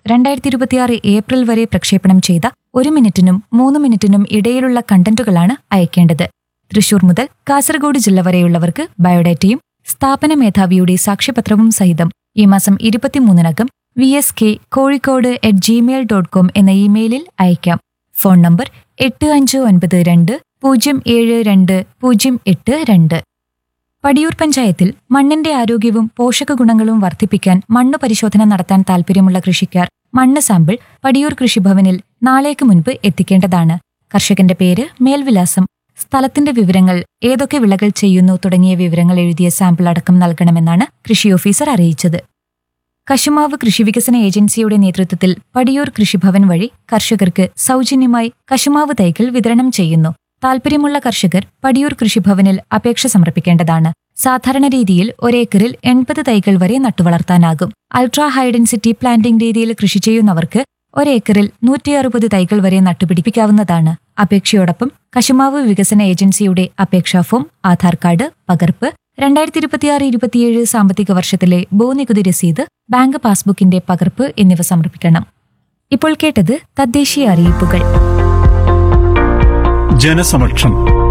രണ്ടായിരത്തി ഇരുപത്തിയാറ് ഏപ്രിൽ വരെ പ്രക്ഷേപണം ചെയ്ത ഒരു മിനിറ്റിനും മൂന്ന് മിനിറ്റിനും ഇടയിലുള്ള കണ്ടന്റുകളാണ് അയക്കേണ്ടത് തൃശൂർ മുതൽ കാസർഗോഡ് ജില്ല വരെയുള്ളവർക്ക് ബയോഡാറ്റയും സ്ഥാപന മേധാവിയുടെ സാക്ഷ്യപത്രവും സഹിതം ഈ മാസം ഇരുപത്തിമൂന്നിനകം V S K Kozhikode at Gmail dot com എന്ന ഇമെയിലിൽ അയക്കാം ഫോൺ നമ്പർ എട്ട് അഞ്ച് ഒൻപത് രണ്ട് പൂജ്യം ഏഴ് രണ്ട് പൂജ്യം എട്ട് രണ്ട് പടിയൂർ പഞ്ചായത്തിൽ മണ്ണിന്റെ ആരോഗ്യവും പോഷകഗുണങ്ങളും വർദ്ധിപ്പിക്കാൻ മണ്ണ് പരിശോധന നടത്താൻ താൽപ്പര്യമുള്ള കൃഷിക്കാർ മണ്ണ് സാമ്പിൾ പടിയൂർ കൃഷിഭവനിൽ നാളേക്ക് മുൻപ് എത്തിക്കേണ്ടതാണ് കർഷകന്റെ പേര് മേൽവിലാസം സ്ഥലത്തിന്റെ വിവരങ്ങൾ ഏതൊക്കെ വിളകൾ ചെയ്യുന്നു തുടങ്ങിയ വിവരങ്ങൾ എഴുതിയ സാമ്പിൾ അടക്കം നൽകണമെന്നാണ് കൃഷി ഓഫീസർ അറിയിച്ചത് കശുമാവ് കൃഷിവികസന ഏജൻസിയുടെ നേതൃത്വത്തിൽ പടിയൂർ കൃഷിഭവൻ വഴി കർഷകർക്ക് സൗജന്യമായി കശുമാവ് തൈകൾ വിതരണം ചെയ്യുന്നു താൽപ്പര്യമുള്ള കർഷകർ പടിയൂർ കൃഷിഭവനിൽ അപേക്ഷ സമർപ്പിക്കേണ്ടതാണ് സാധാരണ രീതിയിൽ ഒരേക്കറിൽ എൺപത് തൈകൾ വരെ നട്ടുവളർത്താനാകും അൾട്രാ ഹൈ ഡെൻസിറ്റി പ്ലാന്റിംഗ് രീതിയിൽ കൃഷി ചെയ്യുന്നവർക്ക് ഒരേക്കറിൽ നൂറ്റി അറുപത് തൈകൾ വരെ നട്ടുപിടിപ്പിക്കാവുന്നതാണ് അപേക്ഷയോടൊപ്പം കശുമാവ് വികസന ഏജൻസിയുടെ അപേക്ഷാ ഫോം ആധാർ കാർഡ് പകർപ്പ് രണ്ടായിരത്തി ഇരുപത്തിയാറ് ഇരുപത്തിയേഴ് സാമ്പത്തിക വർഷത്തിലെ ഭൂനികുതി രസീത് ബാങ്ക് പാസ്ബുക്കിന്റെ പകർപ്പ് എന്നിവ സമർപ്പിക്കണം ഇപ്പോൾ കേട്ടത് തദ്ദേശീയ അറിയിപ്പുകൾ ജനസമക്ഷം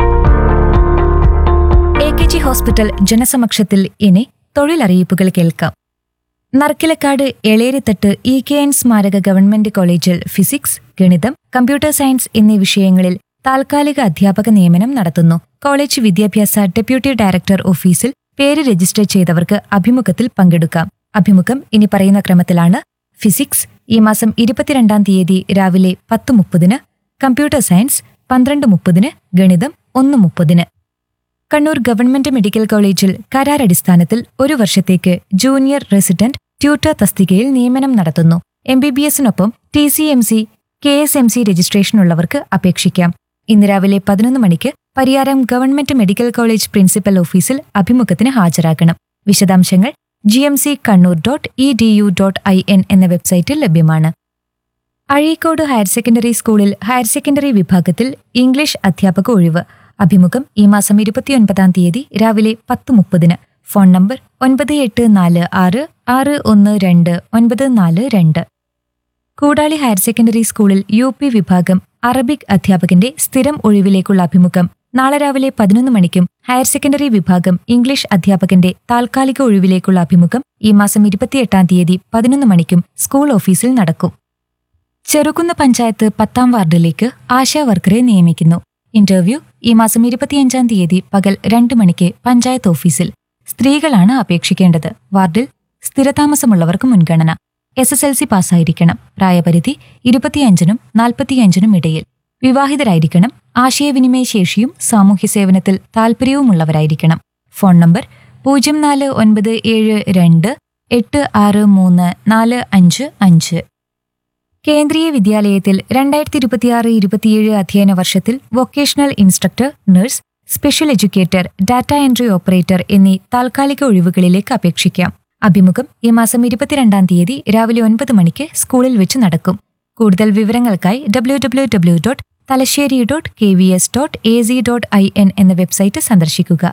എ കെ ജി ഹോസ്പിറ്റൽ ജനസമക്ഷത്തിൽ ഇനി തൊഴിലറിയിപ്പുകൾ കേൾക്കാം Narkilakkad Elerithattu E K N സ്മാരക ഗവൺമെന്റ് കോളേജിൽ ഫിസിക്സ് ഗണിതം കമ്പ്യൂട്ടർ സയൻസ് എന്നീ വിഷയങ്ങളിൽ താൽക്കാലിക അധ്യാപക നിയമനം നടത്തുന്നു കോളേജ് വിദ്യാഭ്യാസ ഡെപ്യൂട്ടി ഡയറക്ടർ ഓഫീസിൽ പേര് രജിസ്റ്റർ ചെയ്തവർക്ക് അഭിമുഖത്തിൽ പങ്കെടുക്കാം അഭിമുഖം ഇനി പറയുന്ന ക്രമത്തിലാണ് ഫിസിക്സ് ഈ മാസം ഇരുപത്തിരണ്ടാം തീയതി രാവിലെ പത്ത് മുപ്പതിന് കമ്പ്യൂട്ടർ സയൻസ് പന്ത്രണ്ട് മുപ്പതിന് ഗണിതം ഒന്ന് മുപ്പതിന് കണ്ണൂർ ഗവൺമെന്റ് മെഡിക്കൽ കോളേജിൽ കരാർ അടിസ്ഥാനത്തിൽ ഒരു വർഷത്തേക്ക് ജൂനിയർ റെസിഡന്റ് ട്യൂട്ടർ തസ്തികയിൽ നിയമനം നടത്തുന്നു എം ബി ബി എസിനൊപ്പം T C M C K S M C രജിസ്ട്രേഷനുള്ളവർക്ക് അപേക്ഷിക്കാം ഇന്ന് രാവിലെ പതിനൊന്ന് മണിക്ക് Pariyaram government medical college principal ഓഫീസിൽ അഭിമുഖത്തിന് ഹാജരാകണം വിശദാംശങ്ങൾ G M C Kannur dot E D U dot I N എന്ന വെബ്സൈറ്റിൽ ലഭ്യമാണ് അഴീക്കോട് ഹയർ സെക്കൻഡറി സ്കൂളിൽ ഹയർ സെക്കൻഡറി വിഭാഗത്തിൽ ഇംഗ്ലീഷ് അധ്യാപക ഒഴിവ് അഭിമുഖം ഈ മാസം ഇരുപത്തിയൊൻപതാം തീയതി രാവിലെ പത്ത് മുപ്പതിന് ഫോൺ നമ്പർ ഒൻപത് എട്ട് നാല് ആറ് ആറ് ഒന്ന് രണ്ട് ഒൻപത് നാല് രണ്ട് കൂടാളി ഹയർ സെക്കൻഡറി സ്കൂളിൽ യു പി വിഭാഗം അറബിക് അധ്യാപകന്റെ സ്ഥിരം ഒഴിവിലേക്കുള്ള അഭിമുഖം നാളെ രാവിലെ പതിനൊന്ന് മണിക്കും ഹയർ സെക്കൻഡറി വിഭാഗം ഇംഗ്ലീഷ് അധ്യാപകന്റെ താൽക്കാലിക ഒഴിവിലേക്കുള്ള അഭിമുഖം ഈ മാസം ഇരുപത്തിയെട്ടാം തീയതി പതിനൊന്ന് മണിക്കും സ്കൂൾ ഓഫീസിൽ നടക്കും ചെറുകുന്ന് പഞ്ചായത്ത് പത്താം വാർഡിലേക്ക് ആശാ വർക്കറെ നിയമിക്കുന്നു ഇന്റർവ്യൂ ഈ മാസം ഇരുപത്തിയഞ്ചാം തീയതി പകൽ രണ്ട് മണിക്ക് പഞ്ചായത്ത് ഓഫീസിൽ സ്ത്രീകളാണ് അപേക്ഷിക്കേണ്ടത് വാർഡിൽ സ്ഥിരതാമസമുള്ളവർക്ക് മുൻഗണന എസ് എസ് എൽ സി പാസ്സായിരിക്കണം പ്രായപരിധി ഇരുപത്തിയഞ്ചിനും നാൽപ്പത്തിയഞ്ചിനും ഇടയിൽ വിവാഹിതരായിരിക്കണം ആശയവിനിമയ ശേഷിയും സാമൂഹ്യ സേവനത്തിൽ താൽപ്പര്യവുമുള്ളവരായിരിക്കണം ഫോൺ നമ്പർ പൂജ്യം നാല് ഒൻപത് ഏഴ് രണ്ട് എട്ട് ആറ് മൂന്ന് നാല് അഞ്ച് അഞ്ച് കേന്ദ്രീയ വിദ്യാലയത്തിൽ രണ്ടായിരത്തി ഇരുപത്തിയാറ് ഇരുപത്തിയേഴ് അധ്യയന വർഷത്തിൽ vocational instructor nurse special educator data entry operator എന്നീ താൽക്കാലിക ഒഴിവുകളിലേക്ക് അപേക്ഷിക്കാം അഭിമുഖം ഈ മാസം ഇരുപത്തിരണ്ടാം തീയതി രാവിലെ ഒൻപത് മണിക്ക് സ്കൂളിൽ വെച്ച് നടക്കും കൂടുതൽ വിവരങ്ങൾക്കായി W W W dot Thalassery dot K V S dot A C dot I N എന്ന വെബ്സൈറ്റ് സന്ദർശിക്കുക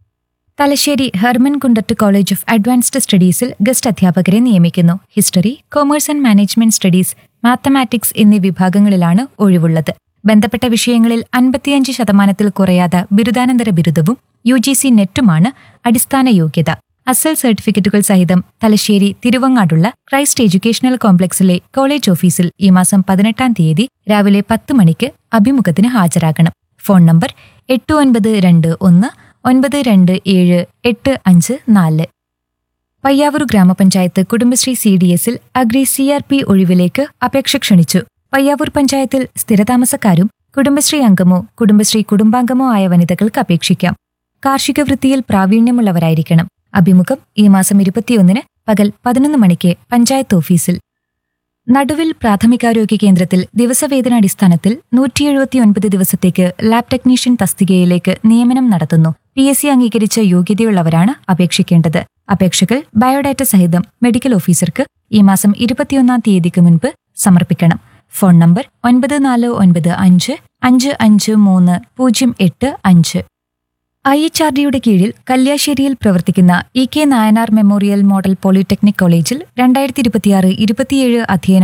Thalassery Hermann Gundert college of advanced സ്റ്റഡീസിൽ ഗസ്റ്റ് അധ്യാപകരെ നിയമിക്കുന്നു history commerce and management studies mathematics എന്നീ വിഭാഗങ്ങളിലാണ് ഒഴിവുള്ളത് ബന്ധപ്പെട്ട വിഷയങ്ങളിൽ അൻപത്തിയഞ്ച് ശതമാനത്തിൽ കുറയാതെ ബിരുദാനന്തര ബിരുദവും യു ജി സി നെറ്റുമാണ് അടിസ്ഥാന യോഗ്യത അസൽ സർട്ടിഫിക്കറ്റുകൾ സഹിതം തലശ്ശേരി തിരുവങ്ങാടുള്ള ക്രൈസ്റ്റ് എഡ്യൂക്കേഷണൽ കോംപ്ലക്സിലെ കോളേജ് ഓഫീസിൽ ഈ മാസം പതിനെട്ടാം തീയതി രാവിലെ പത്ത് മണിക്ക് അഭിമുഖത്തിന് ഹാജരാകണം ഫോൺ നമ്പർ എട്ട് ഒൻപത് രണ്ട് ഒന്ന് ഒൻപത് രണ്ട് ഏഴ് എട്ട് അഞ്ച് നാല് പയ്യാവൂർ ഗ്രാമപഞ്ചായത്ത് കുടുംബശ്രീ സി ഡി എസിൽ അഗ്രി സി ആർ പി ഒഴിവിലേക്ക് അപേക്ഷ ക്ഷണിച്ചു പയ്യാവൂർ പഞ്ചായത്തിൽ സ്ഥിരതാമസക്കാരും കുടുംബശ്രീ അംഗമോ കുടുംബശ്രീ കുടുംബാംഗമോ ആയ വനിതകൾക്ക് അപേക്ഷിക്കാം കാർഷിക വൃത്തിയിൽ പ്രാവീണ്യമുള്ളവരായിരിക്കണം അഭിമുഖം ഈ മാസം ഇരുപത്തിയൊന്നിന് പകൽ പതിനൊന്ന് മണിക്ക് പഞ്ചായത്ത് ഓഫീസിൽ നടുവിൽ പ്രാഥമികാരോഗ്യ കേന്ദ്രത്തിൽ ദിവസവേതനാടിസ്ഥാനത്തിൽ നൂറ്റി എഴുപത്തിയൊൻപത് ദിവസത്തേക്ക് ലാബ് ടെക്നീഷ്യൻ തസ്തികയിലേക്ക് നിയമനം നടത്തുന്നു പി എസ് സി അംഗീകരിച്ച യോഗ്യതയുള്ളവരാണ് അപേക്ഷിക്കേണ്ടത് അപേക്ഷകൾ ബയോഡാറ്റ സഹിതം മെഡിക്കൽ ഓഫീസർക്ക് ഈ മാസം ഇരുപത്തിയൊന്നാം തീയതിക്ക് മുൻപ് സമർപ്പിക്കണം ഫോൺ നമ്പർ ഒൻപത് നാല് ഒൻപത് അഞ്ച് അഞ്ച് അഞ്ച് മൂന്ന് പൂജ്യം എട്ട് അഞ്ച് ഐ എച്ച് ആർ ഡിയുടെ കീഴിൽ കല്യാശ്ശേരിയിൽ പ്രവർത്തിക്കുന്ന E K Nayanar memorial model polytechnic കോളേജിൽ രണ്ടായിരത്തി ഇരുപത്തിയാറ് ഇരുപത്തിയേഴ് അധ്യയന